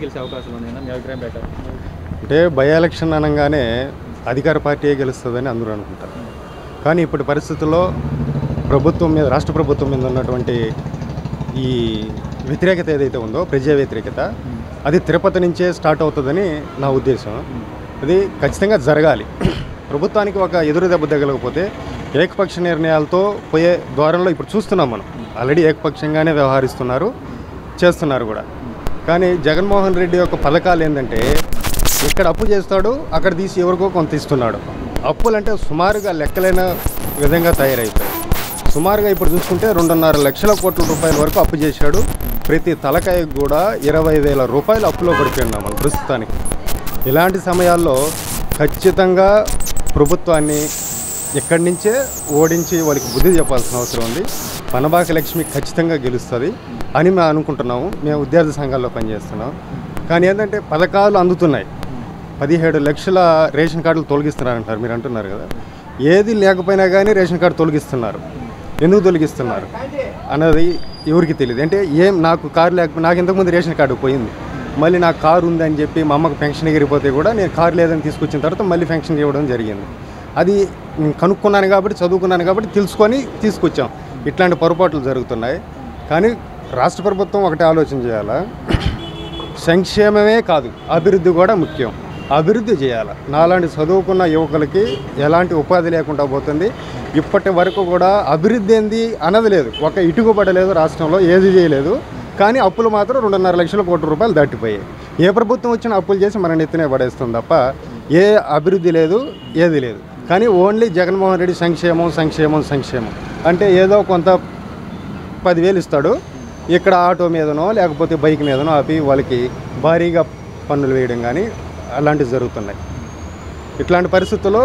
గెలిచే అవకాశాలు ఉన్నాయన్నా మీ అభిప్రాయం ప్రకారం అంటే బై ఎలక్షన్ అనగానే అధికార పార్టీయే గెలుస్తుందని అందరూ అనుకుంటారు కానీ ఇప్పటి పరిస్థితుల్లో ప్రభుత్వం మీద రాష్ట్ర ప్రభుత్వం మీద ఉన్నటువంటి ఈ వ్యతిరేకత ఏదైతే ఉందో ప్రజా వ్యతిరేకత అది తిరుపతి నుంచే స్టార్ట్ అవుతుందని నా ఉద్దేశం అది ఖచ్చితంగా జరగాలి ప్రభుత్వానికి ఒక ఎదురు దెబ్బ తగలకపోతే ఏకపక్ష నిర్ణయాలతో పోయే ద్వారంలో ఇప్పుడు చూస్తున్నాం మనం ఆల్రెడీ ఏకపక్షంగానే వ్యవహరిస్తున్నారు చేస్తున్నారు కూడా కానీ జగన్మోహన్ రెడ్డి యొక్క పథకాలు ఏంటంటే ఇక్కడ అప్పు చేస్తాడు అక్కడ తీసి ఎవరికో కొంత ఇస్తున్నాడు అప్పులు అంటే సుమారుగా లెక్కలైన విధంగా తయారైపోయాయి సుమారుగా ఇప్పుడు చూసుకుంటే రెండున్నర లక్షల కోట్ల రూపాయల వరకు అప్పు చేశాడు ప్రతి తలకాయకు కూడా ఇరవై వేల రూపాయలు అప్పులో పడిపోయినాం మనం ప్రస్తుతానికి ఇలాంటి సమయాల్లో ఖచ్చితంగా ప్రభుత్వాన్ని ఇక్కడి నుంచే ఓడించి వాళ్ళకి బుద్ధి చెప్పాల్సిన అవసరం ఉంది పనబాక లక్ష్మి ఖచ్చితంగా గెలుస్తుంది అని మేము అనుకుంటున్నాము మేము విద్యార్థి సంఘాల్లో పనిచేస్తున్నాం కానీ ఏంటంటే పథకాలు అందుతున్నాయి పదిహేడు లక్షల రేషన్ కార్డులు తొలగిస్తున్నారంటారు మీరు అంటున్నారు కదా ఏది లేకపోయినా కానీ రేషన్ కార్డు తొలగిస్తున్నారు ఎందుకు తొలగిస్తున్నారు అన్నది ఎవరికి తెలియదు అంటే ఏం నాకు కారు లేకపోతే నాకు ఇంతకుముందు రేషన్ కార్డు పోయింది మళ్ళీ నాకు కారు ఉందని చెప్పి మా అమ్మకు పెన్షన్ ఎగిరిపోతే కూడా నేను కారు లేదని తీసుకొచ్చిన తర్వాత మళ్ళీ పెన్షన్ ఇవ్వడం జరిగింది అది నేను కనుక్కున్నాను కాబట్టి చదువుకున్నాను కాబట్టి తెలుసుకొని తీసుకొచ్చాం ఇట్లాంటి పొరపాట్లు జరుగుతున్నాయి కానీ రాష్ట్ర ప్రభుత్వం ఒకటి ఆలోచన చేయాలా సంక్షేమమే కాదు అభివృద్ధి కూడా ముఖ్యం అభివృద్ధి చేయాలి నాలాంటి చదువుకున్న యువకులకి ఎలాంటి ఉపాధి లేకుండా పోతుంది ఇప్పటి వరకు కూడా అభివృద్ధి ఏంది అన్నది లేదు ఒక ఇటుకు పడలేదు రాష్ట్రంలో ఏది చేయలేదు కానీ అప్పులు మాత్రం రెండున్నర లక్షల కోట్ల రూపాయలు దాటిపోయాయి ఏ ప్రభుత్వం వచ్చినా అప్పులు చేసి మన నెత్తినే పడేస్తుంది తప్ప ఏ అభివృద్ధి లేదు ఏది లేదు కానీ ఓన్లీ జగన్మోహన్ రెడ్డి సంక్షేమం సంక్షేమం సంక్షేమం అంటే ఏదో కొంత పదివేలు ఇస్తాడు ఇక్కడ ఆటో మీదనో లేకపోతే బైక్ మీదనో ఆపి వాళ్ళకి భారీగా పన్నులు వేయడం కానీ అలాంటివి జరుగుతున్నాయి ఇట్లాంటి పరిస్థితుల్లో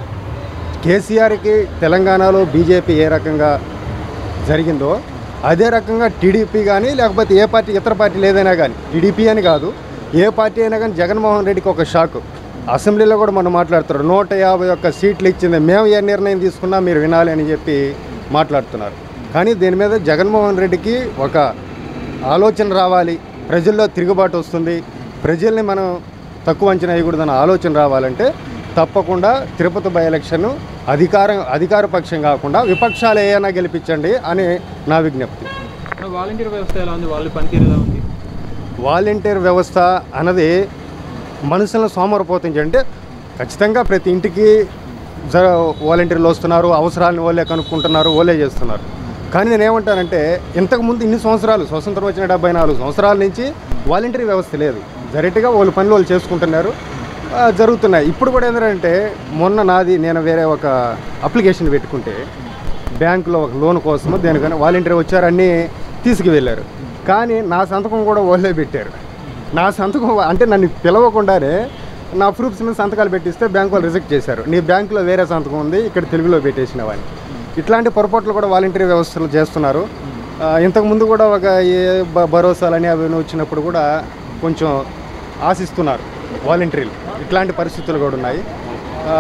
కేసీఆర్కి తెలంగాణలో బీజేపీ ఏ రకంగా జరిగిందో అదే రకంగా టీడీపీ కానీ లేకపోతే ఏ పార్టీ ఇతర పార్టీలు ఏదైనా కానీ టీడీపీ అని కాదు ఏ పార్టీ అయినా కానీ జగన్మోహన్ రెడ్డికి ఒక షాక్ అసెంబ్లీలో కూడా మనం మాట్లాడుతున్నారు నూట యాభై ఒక్క సీట్లు ఇచ్చింది మేము ఏ నిర్ణయం తీసుకున్నా మీరు వినాలి అని చెప్పి మాట్లాడుతున్నారు కానీ దీని మీద జగన్మోహన్ రెడ్డికి ఒక ఆలోచన రావాలి ప్రజల్లో తిరుగుబాటు వస్తుంది ప్రజల్ని మనం తక్కువ అంచనా వేయకూడదన్న ఆలోచన రావాలంటే తప్పకుండా తిరుపతి బై ఎలక్షన్ అధికారం అధికార పక్షం కాకుండా విపక్షాలు ఏమైనా గెలిపించండి అని నా విజ్ఞప్తి మన వాలంటీర్ వ్యవస్థ ఎలా ఉంది వాళ్ళ పనితీరు ఎలా ఉంది వాలంటీర్ వ్యవస్థ అన్నది మనుషులను సోమరపోతం అంటే ఖచ్చితంగా ప్రతి ఇంటికి జ వాలంటీర్లు వస్తున్నారు అవసరాలను వాళ్ళే కనుక్కుంటున్నారు వాళ్ళే చేస్తున్నారు కానీ నేను ఏమంటానంటే ఇంతకుముందు ఇన్ని సంవత్సరాలు స్వతంత్రం వచ్చిన డెబ్బై నాలుగు సంవత్సరాల నుంచి వాలంటీర్ వ్యవస్థ లేదు డైరెక్ట్గా వాళ్ళ పనులు వాళ్ళు చేసుకుంటున్నారు ఆ, జరుగుతున్నాయి ఇప్పుడు కూడా ఏంటంటే మొన్న నాది నేను వేరే ఒక అప్లికేషన్ పెట్టుకుంటే బ్యాంకులో ఒక లోన్ కోసము దేనికైనా వాలంటీర్ వచ్చారు అన్నీ తీసుకువెళ్ళారు కానీ నా సంతకం కూడా వాళ్ళే పెట్టారు నా సంతకం అంటే నన్ను పిలవకుండానే నా ప్రూఫ్స్ మీద సంతకాలు పెట్టిస్తే బ్యాంక్ వాళ్ళు రిజెక్ట్ చేశారు నీ బ్యాంకులో వేరే సంతకం ఉంది ఇక్కడ తెలుగులో పెట్టేసినవని ఇట్లాంటి పొరపాట్లు కూడా వాలంటీర్ వ్యవస్థలు చేస్తున్నారు ఆ, ఇంతకుముందు కూడా ఒక ఏ బ- భరోసాలని అవి వచ్చినప్పుడు కూడా కొంచెం ఆశిస్తున్నారు వాలంటీర్లు ఇట్లాంటి పరిస్థితులు కూడా ఉన్నాయి ఆ,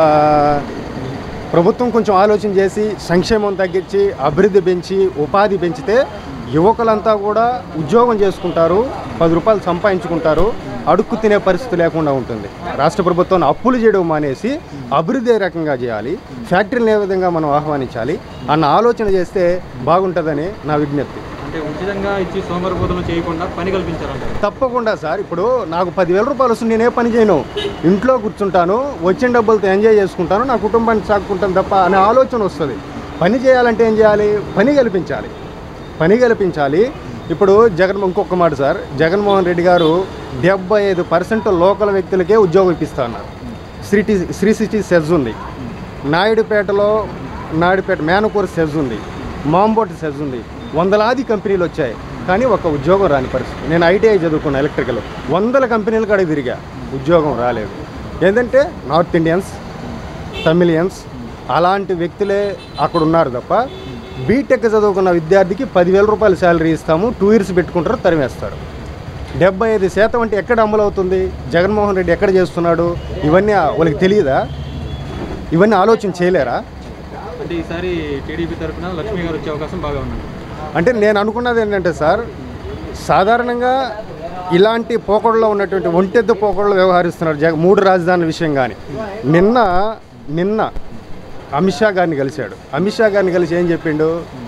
ప్రభుత్వం కొంచెం ఆలోచన చేసి సంక్షేమం తగ్గించి అభివృద్ధి పెంచి ఉపాధి పెంచితే యువకులంతా కూడా ఉద్యోగం చేసుకుంటారు పది రూపాయలు సంపాదించుకుంటారు అడుక్కు తినే పరిస్థితి లేకుండా ఉంటుంది రాష్ట్ర ప్రభుత్వం అప్పులు చేయడం మానేసి అభివృద్ధి ఏ రకంగా చేయాలి ఫ్యాక్టరీలను ఏ విధంగా మనం ఆహ్వానించాలి అన్న ఆలోచన చేస్తే బాగుంటుందని నా విజ్ఞప్తి అంటే ఉచితంగా ఇచ్చి సోమరపోతలు చేయకుండా పని కల్పించాలంటారు తప్పకుండా సార్ ఇప్పుడు నాకు పదివేల రూపాయలు వస్తుంది నేనే పని చేయను ఇంట్లో కూర్చుంటాను వచ్చిన డబ్బులతో ఎంజాయ్ చేసుకుంటాను నా కుటుంబాన్ని సాగుకుంటాను తప్ప అనే ఆలోచన వస్తుంది పని చేయాలంటే ఏం చేయాలి పని కల్పించాలి పని కల్పించాలి ఇప్పుడు జగన్ ఇంకొక మాట సార్ జగన్మోహన్ రెడ్డి గారు డెబ్బై ఐదు పర్సెంట్ లోకల్ వ్యక్తులకే ఉద్యోగం ఇప్పిస్తా ఉన్నారు శ్రీ శ్రీ సిటీ సెజ్ ఉంది నాయుడుపేటలో నాయుడుపేట మేనకూర సెజ్ ఉంది మాంబోటి సెజ్ ఉంది వందలాది కంపెనీలు వచ్చాయి కానీ ఒక ఉద్యోగం రాని పరిస్థితి నేను ఐటీఐ చదువుకున్నా ఎలక్ట్రికల్ వందల కంపెనీలు కాడ తిరిగా ఉద్యోగం రాలేదు ఏంటంటే నార్త్ ఇండియన్స్ తమిళియన్స్ అలాంటి వ్యక్తులే అక్కడ ఉన్నారు తప్ప బీటెక్ చదువుకున్న విద్యార్థికి పదివేల రూపాయలు శాలరీ ఇస్తాము టూ ఇయర్స్ పెట్టుకుంటారు తరిమేస్తారు డెబ్బై ఐదు శాతం అంటే ఎక్కడ అమలు అవుతుంది జగన్మోహన్ రెడ్డి ఎక్కడ చేస్తున్నాడు ఇవన్నీ వాళ్ళకి తెలియదా ఇవన్నీ ఆలోచన చేయలేరా అంటే ఈసారి టీడీపీ తరఫున లక్ష్మి గారు వచ్చే అవకాశం బాగా ఉంది అంటే నేను అనుకున్నది ఏంటంటే సార్ సాధారణంగా ఇలాంటి పోకడలో ఉన్నటువంటి ఒంటెద్దు పోకడలు వ్యవహరిస్తున్నారు జగ మూడు రాజధానుల విషయం కానీ నిన్న నిన్న అమిత్ షా గారిని కలిశాడు అమిత్ షా గారిని కలిసి ఏం చెప్పిండు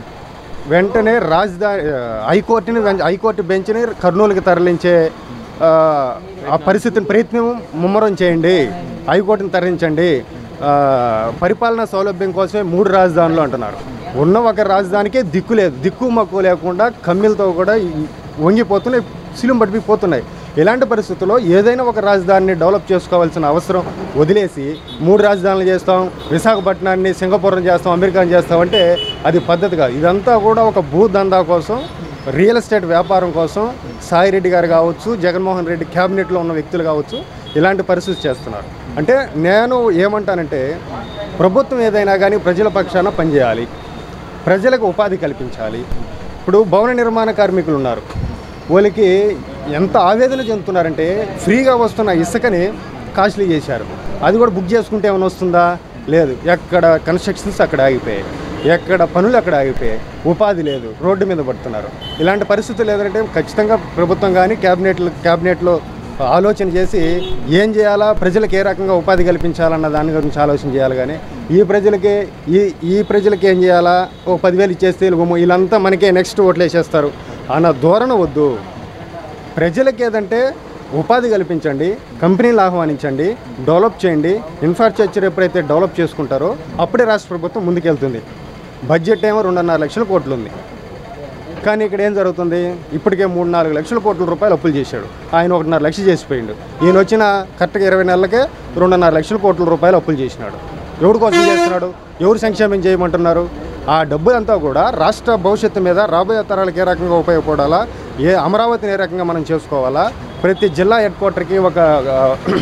వెంటనే రాజధాని ఆ, హైకోర్టుని వెం- హైకోర్టు బెంచ్ని కర్నూలుకి తరలించే ఆ, ఆ పరిస్థితిని ప్రయత్నం ముమ్మరం చేయండి హైకోర్టుని తరలించండి ఆ, పరిపాలనా సౌలభ్యం కోసమే మూడు రాజధానులు అంటున్నారు ఉన్న ఒక రాజధానికే దిక్కు లేదు దిక్కు మక్కువ లేకుండా కమ్మిలతో కూడా ఈ- వంగిపోతున్నాయి సిలుం పడిపోతున్నాయి ఇలాంటి పరిస్థితుల్లో ఏదైనా ఒక రాజధానిని డెవలప్ చేసుకోవాల్సిన అవసరం వదిలేసి మూడు రాజధానులు చేస్తాం విశాఖపట్నాన్ని సింగపూరం చేస్తాం అమెరికాని చేస్తాం అంటే అది పద్ధతి కాదు ఇదంతా కూడా ఒక భూదందా కోసం రియల్ ఎస్టేట్ వ్యాపారం కోసం సాయిరెడ్డి గారు కావచ్చు జగన్మోహన్ రెడ్డి క్యాబినెట్లో ఉన్న వ్యక్తులు కావచ్చు ఇలాంటి పరిస్థితి చేస్తున్నారు అంటే నేను ఏమంటానంటే ప్రభుత్వం ఏదైనా కానీ ప్రజల పక్షాన పనిచేయాలి ప్రజలకు ఉపాధి కల్పించాలి ఇప్పుడు భవన నిర్మాణ కార్మికులు ఉన్నారు వాళ్ళకి ఎంత ఆవేదన చెందుతున్నారంటే ఫ్రీగా వస్తున్న ఇసుకని కాస్ట్లీ చేశారు అది కూడా బుక్ చేసుకుంటే ఏమైనా వస్తుందా లేదు ఎక్కడ కన్స్ట్రక్షన్స్ అక్కడ ఆగిపోయాయి ఎక్కడ పనులు అక్కడ ఆగిపోయాయి ఉపాధి లేదు రోడ్డు మీద పడుతున్నారు ఇలాంటి పరిస్థితులు లేదంటే ఖచ్చితంగా ప్రభుత్వం కానీ క్యాబినెట్లు క్యాబినెట్లో ఆలోచన చేసి ఏం చేయాలా ప్రజలకు ఏ రకంగా ఉపాధి కల్పించాలన్న దాని గురించి ఆలోచన చేయాలి కానీ ఈ ప్రజలకి ఈ ఈ ప్రజలకి ఏం చేయాలా ఓ పదివేలు ఇచ్చేస్తే వీళ్ళు వీళ్ళంతా మనకే నెక్స్ట్ ఓట్లు వేసేస్తారు అన్న ధోరణ వద్దు ప్రజలకి ఏదంటే ఉపాధి కల్పించండి కంపెనీలు ఆహ్వానించండి డెవలప్ చేయండి ఇన్ఫ్రాస్ట్రక్చర్ ఎప్పుడైతే డెవలప్ చేసుకుంటారో అప్పుడే రాష్ట్ర ప్రభుత్వం ముందుకెళ్తుంది బడ్జెట్ ఏమో రెండున్నర లక్షల కోట్లు ఉంది కానీ ఇక్కడ ఏం జరుగుతుంది ఇప్పటికే మూడు నాలుగు లక్షల కోట్ల రూపాయలు అప్పులు చేశాడు ఆయన ఒకటిన్నర లక్ష చేసిపోయిండు ఈయన వచ్చిన కరెక్ట్గా ఇరవై నెలలకే రెండున్నర లక్షల కోట్ల రూపాయలు అప్పులు చేసినాడు ఎవరి కోసం చేస్తున్నాడు ఎవరు సంక్షేమం చేయమంటున్నారు ఆ డబ్బులంతా కూడా రాష్ట్ర భవిష్యత్తు మీద రాబోయే తరాలకు ఏ రకంగా ఉపయోగపడాలా ఏ అమరావతిని ఏ రకంగా మనం చేసుకోవాలా ప్రతి జిల్లా హెడ్ క్వార్టర్కి ఒక ఆ,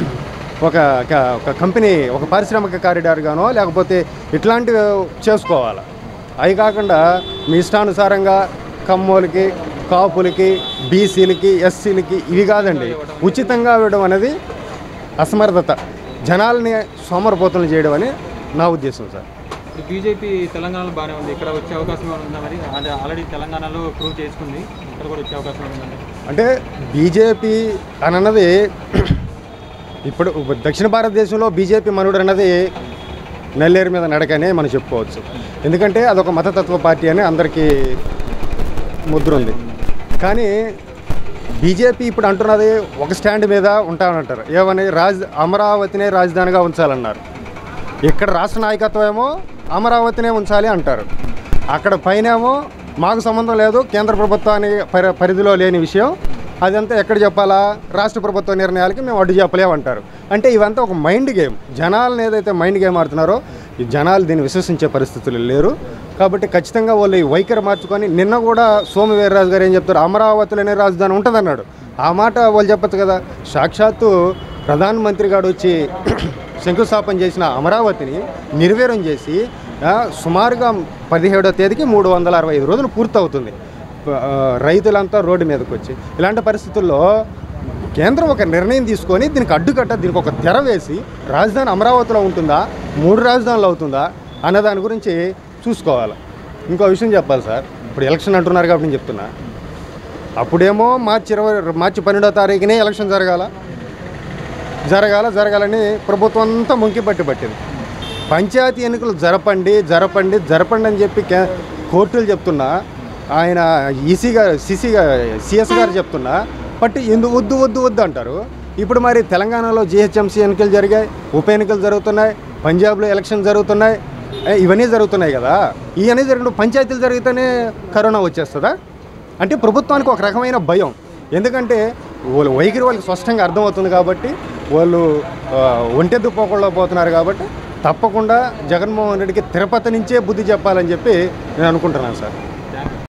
ఒక ఒక- ఒక కంపెనీ ఒక పారిశ్రామిక కారిడార్ గానో లేకపోతే ఇట్లాంటివి చేసుకోవాలి అవి కాకుండా మీ ఇష్టానుసారంగా కమ్మోలకి కాపులకి బీసీలకి ఎస్సీలకి ఇవి కాదండి ఉచితంగా ఇవ్వడం అనేది అసమర్థత జనాల్ని సోమరపోతులు చేయడం అని నా ఉద్దేశం సార్ ఇప్పుడు బీజేపీ తెలంగాణలో బాగానే ఉంది ఇక్కడ వచ్చే అవకాశం ఏమైనా ఉందా మరి అంటే ఆల్రెడీ తెలంగాణలో ప్రూవ్ చేసుకుంది ఇక్కడ కూడా వచ్చే అవకాశం ఏమైనా ఉందండి అంటే బీజేపీ అని అన్నది ఇప్పుడు దక్షిణ భారతదేశంలో బీజేపీ మనుడు అన్నది నెల్లేరు మీద నడకనే మనం చెప్పుకోవచ్చు ఎందుకంటే అదొక మతతత్వ పార్టీ అని అందరికీ ముద్ర ఉంది కానీ బీజేపీ ఇప్పుడు అంటున్నది ఒక స్టాండ్ మీద ఉంటామంటారు ఏమని రాజ్ అమరావతినే రాజధానిగా ఉంచాలన్నారు ఇక్కడ రాష్ట్ర నాయకత్వం ఏమో అమరావతినే ఉంచాలి అంటారు అక్కడ పైనేమో మాకు సంబంధం లేదు కేంద్ర ప్రభుత్వాన్ని పరి పరిధిలో లేని విషయం అదంతా ఎక్కడ చెప్పాలా రాష్ట్ర ప్రభుత్వ నిర్ణయాలకి మేము అడ్డు చెప్పలేమంటారు అంటే ఇవంతా ఒక మైండ్ గేమ్ జనాలను ఏదైతే మైండ్ గేమ్ ఆడుతున్నారో ఈ జనాలు దీన్ని విశ్వసించే పరిస్థితులు లేరు కాబట్టి ఖచ్చితంగా వాళ్ళు ఈ వైఖరి మార్చుకొని నిన్న కూడా సోము వీర్రాజు గారు ఏం చెప్తారు అమరావతిలోనే రాజధాని ఉంటుందన్నాడు ఆ మాట వాళ్ళు చెప్పచ్చు కదా సాక్షాత్తు ప్రధానమంత్రి గారు వచ్చి శంకుస్థాపన చేసిన అమరావతిని నిర్వీర్యం చేసి ఆ, సుమారుగా పదిహేడో తేదీకి మూడు వందల అరవై ఐదు రోజులు పూర్తవుతుంది ఆ, రైతులంతా రోడ్డు మీదకి వచ్చి ఇలాంటి పరిస్థితుల్లో కేంద్రం ఒక నిర్ణయం తీసుకొని దీనికి అడ్డుకట్ట దీనికి ఒక తెర వేసి రాజధాని అమరావతిలో ఉంటుందా మూడు రాజధానులు అవుతుందా అన్న దాని గురించి చూసుకోవాలి ఇంకో విషయం చెప్పాలి సార్ ఇప్పుడు ఎలక్షన్ అంటున్నారు కాబట్టి నేను చెప్తున్నా అప్పుడేమో మార్చి ఇరవై మార్చి పన్నెండో తారీఖునే ఎలక్షన్ జరగాల జరగాల జరగాలని ప్రభుత్వం అంతా ముంకి పట్టి పట్టింది పంచాయతీ ఎన్నికలు జరపండి జరపండి జరపండి అని చెప్పి కే- కోర్టులు చెప్తున్నా ఆయన ఈసీ గారు సిసి సిఎస్ గారు చెప్తున్నా పట్టి ఎందుకు వద్దు వద్దు వద్దు అంటారు ఇప్పుడు మరి తెలంగాణలో జిహెచ్ఎంసీ ఎన్నికలు జరిగాయి ఉప ఎన్నికలు జరుగుతున్నాయి పంజాబ్లో ఎలక్షన్ జరుగుతున్నాయి ఏ, ఇవన్నీ జరుగుతున్నాయి కదా ఇవన్నీ జరిగిన పంచాయతీలు జరిగితేనే కరోనా వచ్చేస్తుందా అంటే ప్రభుత్వానికి ఒక రకమైన భయం ఎందుకంటే వాళ్ళు వైఖరి వాళ్ళకి స్పష్టంగా అర్థమవుతుంది కాబట్టి వాళ్ళు ఆ, ఒంటెద్దు పోకుండా పోతున్నారు కాబట్టి తప్పకుండా జగన్మోహన్ రెడ్డికి తిరుపతి నుంచే బుద్ధి చెప్పాలని చెప్పి నేను అనుకుంటున్నాను సార్ థ్యాంక్ యూ